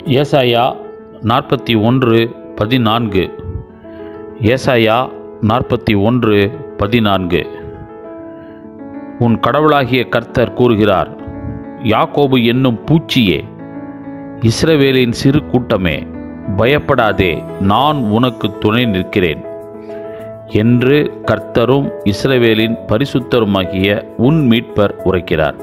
ஏசாயா நாற்பத்தி ஒன்று பதினான்கு ஏசாயா நாற்பத்தி ஒன்று பதினான்கு உன் கடவுளாகிய கர்த்தர் கூறுகிறார் யாக்கோபு என்னும் பூச்சியே இஸ்ரவேலின் சிறு கூட்டமே பயப்படாதே நான் உனக்கு துணை நிற்கிறேன் என்று கர்த்தரும் இஸ்ரவேலின் பரிசுத்தருமாகிய உன் மீட்பர் உரைக்கிறார்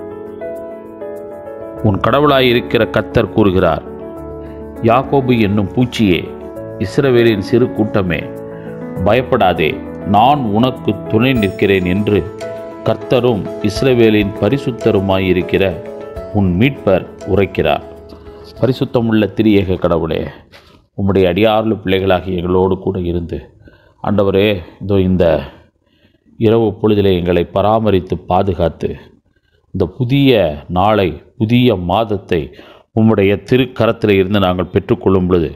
உன் கடவுளாயிருக்கிற கர்த்தர் கூறுகிறார் யாக்கோபு என்னும் பூச்சியே இஸ்ரவேலின் சிறு கூட்டமே பயப்படாதே நான் உனக்கு துணை நிற்கிறேன் என்று கர்த்தரும் இஸ்ரவேலின் பரிசுத்தருமாயிருக்கிற உன் மீட்பர் உரைக்கிறார் பரிசுத்தமுள்ள திரியேக கடவுளே உம்முடைய அடியார்ல பிள்ளைகளாகி எங்களோடு கூட இருந்து ஆண்டவரே இதோ இந்த இரவு பொழுதிலே எங்களை பராமரித்து பாதுகாத்து இந்த புதிய நாளை புதிய மாதத்தை உம்முடைய திருக்கரத்தில் இருந்து நாங்கள் பெற்றுக்கொள்ளும் பொழுது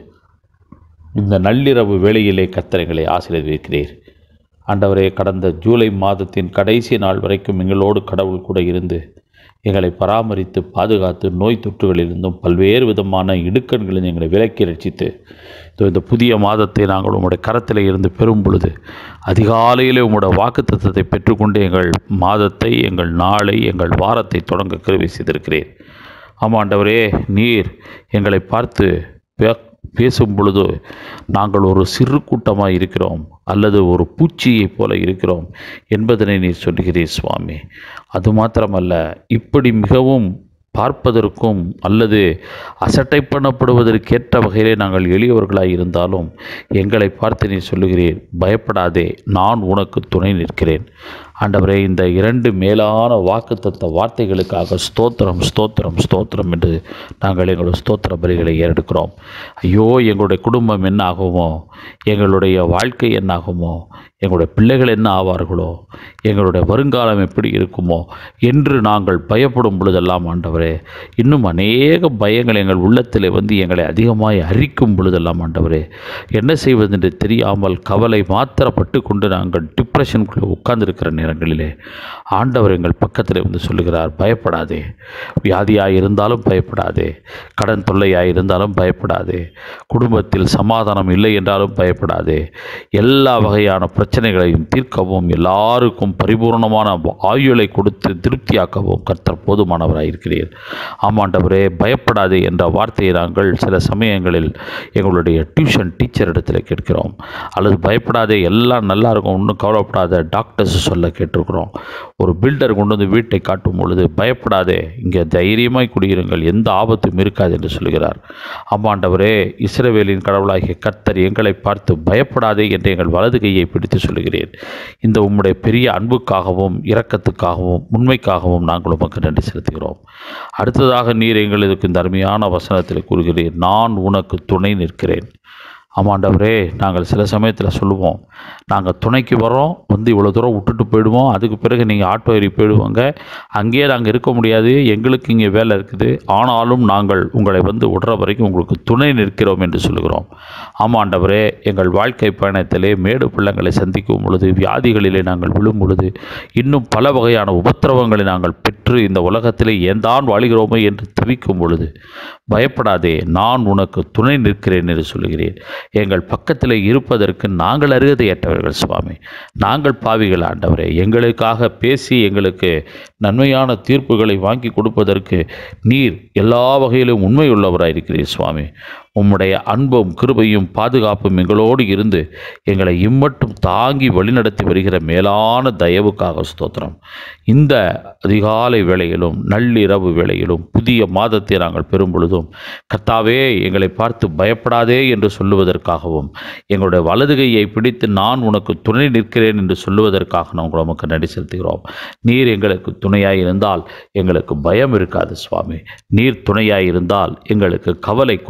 இந்த நள்ளிரவு வேளையிலே கத்தரைகளை ஆசீர்வதிக்கிறீர் ஆண்டவரே கடந்த ஜூலை மாதத்தின் கடைசி நாள் வரைக்கும் எங்களோடு கடவுள் கூட இருந்து எங்களை பராமரித்து பாதுகாத்து நோய் தொற்றுகளிலிருந்தும் பல்வேறு விதமான இடுக்கண்களில் எங்களை விலக்கி ரட்சித்து இதோ இந்த புதிய மாதத்தை நாங்கள் உம்முடைய கரத்தில் இருந்து பெறும் பொழுது அதிகாலையிலே உம்முடைய வாக்குத்தத்தத்தை பெற்றுக்கொண்டு எங்கள் மாதத்தை எங்கள் நாளை எங்கள் வாரத்தை தொடங்க கருவி செய்திருக்கிறேன் ஆமாண்டவரே நீர் எங்களை பார்த்து பே பேசும் பொழுது நாங்கள் ஒரு சிறு கூட்டமாக இருக்கிறோம் அல்லது ஒரு பூச்சியைப் போல இருக்கிறோம் என்பதனை நீர் சொல்லுகிறீர் சுவாமி அது மாத்திரமல்ல இப்படி மிகவும் பார்ப்பதற்கும் அல்லது அசட்டை பண்ணப்படுவதற்கேற்ற வகையிலே நாங்கள் எளியவர்களாய் இருந்தாலும் எங்களை பார்த்து நீ சொல்லுகிறீர் பயப்படாதே நான் உனக்கு துணை நிற்கிறேன் ஆண்டவரே இந்த இரண்டு மேலான வாக்குத்தத்த வார்த்தைகளுக்காக ஸ்தோத்திரம் ஸ்தோத்திரம் ஸ்தோத்திரம் என்று நாங்கள் எங்களுடைய ஸ்தோத்திர பலிகளை ஏறெடுக்கிறோம் ஐயோ எங்களுடைய குடும்பம் என்ன ஆகுமோ எங்களுடைய வாழ்க்கை என்ன ஆகுமோ எங்களுடைய பிள்ளைகள் என்ன ஆவார்களோ எங்களுடைய வருங்காலம் எப்படி இருக்குமோ என்று நாங்கள் பயப்படும் பொழுதெல்லாம் ஆண்டவரே இன்னும் அநேக பயங்கள் எங்கள் உள்ளத்தில் வந்து எங்களை அதிகமாய் அரிக்கும் பொழுதெல்லாம் ஆண்டவரே என்ன செய்வதென்று தெரியாமல் கவலை மாத்திரப்பட்டு கொண்டு நாங்கள் டிப்ரெஷனுக்குள்ளே உட்கார்ந்திருக்கிற நேரங்களிலே ஆண்டவர் எங்கள் பக்கத்தில் வந்து சொல்லுகிறார் பயப்படாதே வியாதியாக இருந்தாலும் பயப்படாதே கடன் தொல்லையாக இருந்தாலும் பயப்படாதே குடும்பத்தில் சமாதானம் இல்லை என்றாலும் பயப்படாதே எல்லா வகையான பிரச்சனைகளையும் தீர்க்கவும் எல்லாருக்கும் பரிபூர்ணமான ஆயுளை கொடுத்து திருப்தியாக்கவும் கர்த்தர் போதுமானவராக இருக்கிறீர் ஆமாண்டவரே பயப்படாதே என்ற வார்த்தையை நாங்கள் சில சமயங்களில் எங்களுடைய டியூஷன் டீச்சர் இடத்துல கேட்கிறோம் அல்லது பயப்படாதே எல்லாம் நல்லா இருக்கும் ஒன்றும் கவலைப்படாத டாக்டர்ஸ் சொல்ல கேட்டிருக்கிறோம் ஒரு பில்டர் கொண்டு வந்து வீட்டை காட்டும் பொழுது பயப்படாதே இங்கே தைரியமாய் குடியிருங்கள் எந்த ஆபத்தும் இருக்காது என்று சொல்கிறார் ஆமாண்டவரே இஸ்ரவேலின் கடவுளாகிய கர்த்தர் எங்களை பார்த்து பயப்படாதே என்று எங்கள் வலது கையை பிடித்து சொல்கிறேன் இந்த உம்முடைய பெரிய அன்புக்காகவும் இரக்கத்துக்காகவும் உண்மைக்காகவும் நாங்கள் உமக்கு நன்றி செலுத்துகிறோம் அடுத்ததாக நீர் எங்களுக்கு இந்த அருமையான வசனத்தில் கூறுகிறீர் நான் உனக்கு துணை நிற்கிறேன் ஆமாண்டவரே நாங்கள் சில சமயத்தில் சொல்லுவோம் நாங்கள் துணைக்கு வரோம் வந்து இவ்வளோ தூரம் விட்டுட்டு போயிடுவோம் அதுக்கு பிறகு நீங்கள் ஆட்டோ ஏறி போயிடுவாங்க அங்கேயே நாங்கள் இருக்க முடியாது எங்களுக்கு இங்கே வேலை இருக்குது ஆனாலும் நாங்கள் உங்களை வந்து விடுற வரைக்கும் உங்களுக்கு துணை நிற்கிறோம் என்று சொல்லுகிறோம் ஆமாண்டவரே எங்கள் வாழ்க்கை பயணத்திலே மேடு பள்ளங்களை சந்திக்கும் பொழுது வியாதிகளிலே நாங்கள் விழும் பொழுது இன்னும் பல வகையான உபத்திரவங்களை நாங்கள் பெற்று இந்த உலகத்திலே ஏந்தான் வாழ்கிறோமோ என்று தவிக்கும் பொழுது பயப்படாதே நான் உனக்கு துணை நிற்கிறேன் என்று சொல்லுகிறேன் எங்கள் பக்கத்தில் இருப்பதற்கு நாங்கள் அருகதையற்றவர்கள் சுவாமி நாங்கள் பாவிகள் ஆண்டவரே எங்களுக்காக பேசி எங்களுக்கு நன்மையான தீர்ப்புகளை வாங்கி கொடுப்பதற்கு நீர் எல்லா வகையிலும் உண்மையுள்ளவராக இருக்கிறீர் சுவாமி உம்முடைய அன்பும் கிருபையும் பாதுகாப்பும் எங்களோடு இருந்து எங்களை இம்மட்டும் தாங்கி வழிநடத்தி வருகிற மேலான தயவுக்காக ஸ்தோத்திரம் இந்த அதிகாலை வேளையிலும் நள்ளிரவு வேளையிலும் புதிய மாதத்தை நாங்கள் பெறும் பொழுதும் கர்த்தாவே எங்களை பார்த்து பயப்படாதே என்று சொல்லுவதற்காகவும் எங்களுடைய வலது கையை பிடித்து நான் உனக்கு துணை நிற்கிறேன் என்று சொல்லுவதற்காக நாங்கள் உமக்கு நன்றி செலுத்துகிறோம் நீர் எங்களுக்கு துணையாய் இருந்தால் எங்களுக்கு பயம் இருக்காது சுவாமி நீர் துணையாய் இருந்தால் எங்களுக்கு கவலை குறையும் ஆண்டவரே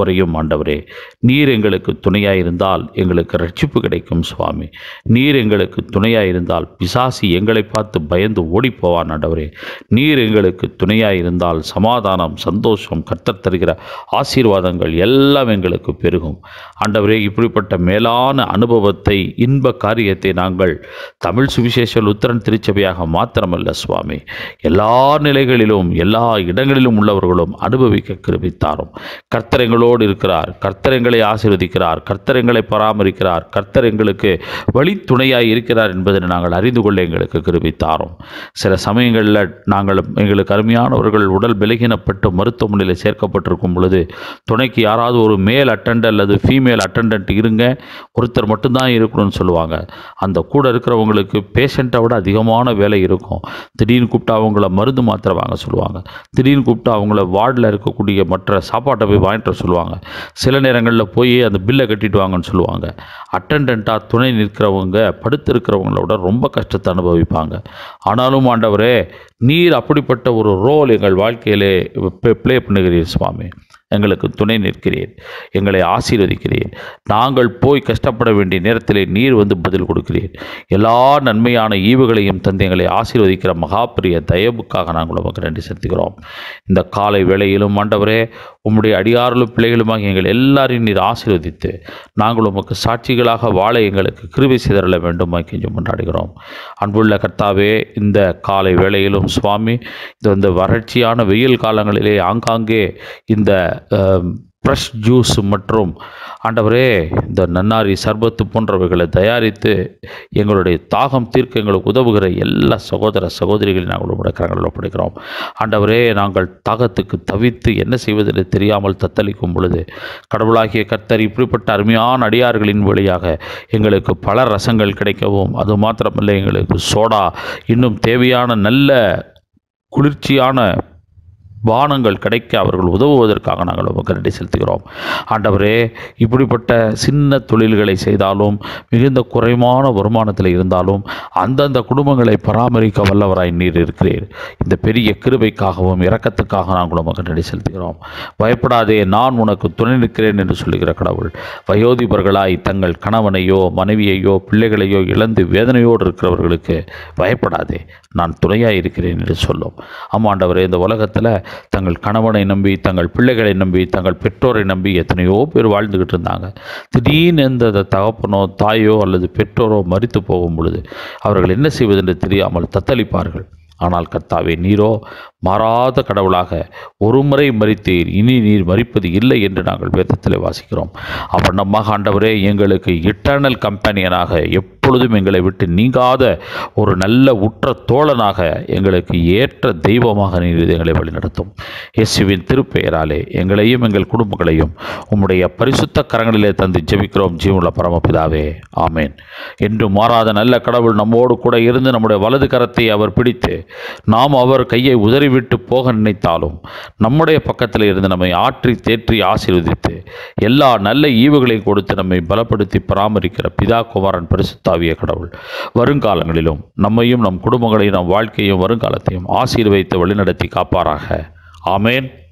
ஆண்டவரே நீர் எங்களுக்கு துணையாயிருந்தால் எங்களுக்கு ரட்சிப்பு கிடைக்கும் சுவாமி நீர் எங்களுக்கு துணையாயிருந்தால் பிசாசி எங்களை பார்த்து பயந்து ஓடிப்போவான் ஆண்டவரே நீர் எங்களுக்கு துணையாயிருந்தால் சமாதானம் சந்தோஷம் கர்த்தர் தருகிற ஆசீர்வாதங்கள் எல்லாம் எங்களுக்கு பெருகும் ஆண்டவரே இப்படிப்பட்ட மேலான அனுபவத்தை இன்ப காரியத்தை நாங்கள் தமிழ் சுவிசேஷ உத்தரன் திருச்சபையாக மாத்திரமல்ல சுவாமி எல்லா நிலைகளிலும் எல்லா இடங்களிலும் உள்ளவர்களும் அனுபவிக்க கிருபித்தாரும் கர்த்தர் எங்களோடு இருக்கிறார் கர்த்தர் எங்களை ஆசீர்வதிக்கிறார் கர்த்தர் எங்களை பராமரிக்கிறார் கர்த்தர் எங்களுக்கு வழித்துணையாய் இருக்கிறார் என்பதை நாங்கள் அறிந்து கொள்ள எங்களுக்கு கிருபித்தாரும் சில சமயங்களில் நாங்கள் எங்களுக்கு அருமையானவர்கள் உடல் பலகீனப்பட்டு மருத்துவமனையில் சேர்க்கப்பட்டிருக்கும் பொழுது துணைக்கு யாராவது ஒரு மேல் அட்டண்ட் அல்லது ஃபீமேல் அட்டண்டன்ட் இருங்க ஒருத்தர் மட்டும்தான் இருக்கணும்னு சொல்லுவாங்க அந்த கூட இருக்கிறவங்களுக்கு பேஷண்ட்டை விட அதிகமான வேலை இருக்கும் திடீர்னு கூப்பிட்டு அவங்கள மருந்து மாத்திரை வாங்க சொல்லுவாங்க திடீர்னு கூப்பிட்டு அவங்கள வார்டில் இருக்கக்கூடிய மற்ற சாப்பாட்டை போய் வாங்கிட்டு வர சொல்லுவாங்க சில நேரங்களில் போய் அந்த பில்லை கட்டிட்டு வாங்கன்னு சொல்லுவாங்க அட்டண்டண்ட்டாக துணை நிற்கிறவங்க படுத்து இருக்கிறவங்களோட ரொம்ப கஷ்டத்தை அனுபவிப்பாங்க ஆனாலும் ஆண்டவரே நீர் அப்படிப்பட்ட ஒரு ரோல் எங்கள் வாழ்க்கையிலே ப்ளே பண்ணுகிறீர் சுவாமி எங்களுக்கு துணை நிற்கிறீர் எங்களை ஆசீர்வதிக்கிறீர் நாங்கள் போய் கஷ்டப்பட வேண்டிய நேரத்திலே நீர் வந்து பதில் கொடுக்கிறீர் எல்லா நன்மையான ஈவுகளையும் தந்து எங்களை ஆசீர்வதிக்கிற மகாபிரிய தயவுக்காக நாங்கள் உமக்கு நன்றி செலுத்துகிறோம் இந்த காலை வேளையிலும் ஆண்டவரே உம்முடைய அடியார்களும் பிள்ளைகளுமாக எங்கள் எல்லாரையும் நீர் ஆசீர்வதித்து நாங்கள் உமக்கு சாட்சிகளாக வாழ எங்களுக்கு கிருபை சிதறல வேண்டும் கெஞ்சி கொண்டாடுகிறோம் அன்புள்ள கர்த்தாவே இந்த காலை வேளையிலும் சுவாமி இந்த இந்த வறட்சியான வெயில் காலங்களிலே ஆங்காங்கே இந்த ஃப்ரெஷ் ஜூஸ் மற்றும் ஆண்டவரே இந்த நன்னாரி சர்பத்து போன்றவைகளை தயாரித்து எங்களுடைய தாகம் தீர்க்க எங்களுக்கு உதவுகிற எல்லா சகோதர சகோதரிகளை நாங்கள் உடைய கரங்களில் ஒப்படைக்கிறோம் ஆண்டவரே நாங்கள் தாகத்துக்கு தவித்து என்ன செய்வதில்லை தெரியாமல் தத்தளிக்கும் பொழுது கடவுளாகிய கர்த்தர் இப்படிப்பட்ட அருமையான அடியார்களின் வழியாக எங்களுக்கு பல ரசங்கள் கிடைக்கவும் அது மாத்திரமல்ல எங்களுக்கு சோடா இன்னும் தேவையான நல்ல குளிர்ச்சியான வானங்கள் கிடைக்க அவர்கள் உதவுவதற்காக நாங்கள் உமக்கு நன்றி செலுத்துகிறோம் ஆண்டவரே இப்படிப்பட்ட சின்ன தொழில்களை செய்தாலும் மிகுந்த குறைவான வருமானத்தில் இருந்தாலும் அந்தந்த குடும்பங்களை பராமரிக்க வல்லவராய் நீர் இருக்கிறீர் இந்த பெரிய கிருபைக்காகவும் இரக்கத்துக்காக நாங்கள் உமக்கு நன்றி செலுத்துகிறோம் பயப்படாதே நான் உனக்கு துணை நிற்கிறேன் என்று சொல்லுகிற கடவுள் வயோதிபர்களாய் தங்கள் கணவனையோ மனைவியையோ பிள்ளைகளையோ இழந்து வேதனையோடு இருக்கிறவர்களுக்கு பயப்படாதே நான் துணையாக இருக்கிறேன் என்று சொல்லும் ஆமாண்டவரே இந்த உலகத்தில் தங்கள் கணவனை நம்பி தங்கள் பிள்ளைகளை நம்பி தங்கள் பெற்றோரை நம்பி எத்தனையோ பேர் வாழ்ந்துக்கிட்டு இருந்தாங்க திடீர்னு எந்த தகப்பனோ தாயோ அல்லது பெற்றோரோ மறித்து போகும் பொழுது அவர்கள் என்ன செய்வதென்று தெரியாமல் தத்தளிப்பார்கள் ஆனால் கர்த்தாவே நீரோ மாறாத கடவுளாக ஒரு முறை மறித்தீர் இனி நீர் மறிப்பது இல்லை என்று நாங்கள் வேதத்தில் வாசிக்கிறோம் அவ்வண்ணமாக ஆண்டவரே எங்களுக்கு இட்டர்னல் கம்பெனியனாக எப்பொழுதும் எங்களை விட்டு நீங்காத ஒரு நல்ல உற்ற தோழனாக எங்களுக்கு ஏற்ற தெய்வமாக நீர் எங்களை வழிநடத்தும் இயேசுவின் திருப்பெயராலே எங்களையும் எங்கள் குடும்பங்களையும் உம்முடைய பரிசுத்த கரங்களிலே தந்து ஜெபிக்கிறோம் ஜீவனுள்ள பரமபிதாவே ஆமேன் என்று மாறாத நல்ல கடவுள் நம்மோடு கூட இருந்து நம்முடைய வலது கரத்தை அவர் பிடித்து நாம் அவர் கையை உதறிவிட்டு போக நினைத்தாலும் நம்முடைய பக்கத்தில் இருந்து நம்மை ஆற்றி தேற்றி ஆசீர்வதித்து எல்லா நல்ல ஈவுகளையும் கொடுத்து நம்மை பலப்படுத்தி பராமரிக்கிற பிதா குமாரன் பரிசுத்தாவிய கடவுள் வருங்காலங்களிலும் நம்மையும் நம் குடும்பங்களையும் நம் வாழ்க்கையும் வருங்காலத்தையும் ஆசீர்வதித்து வழிநடத்தி காப்பாராக ஆமேன்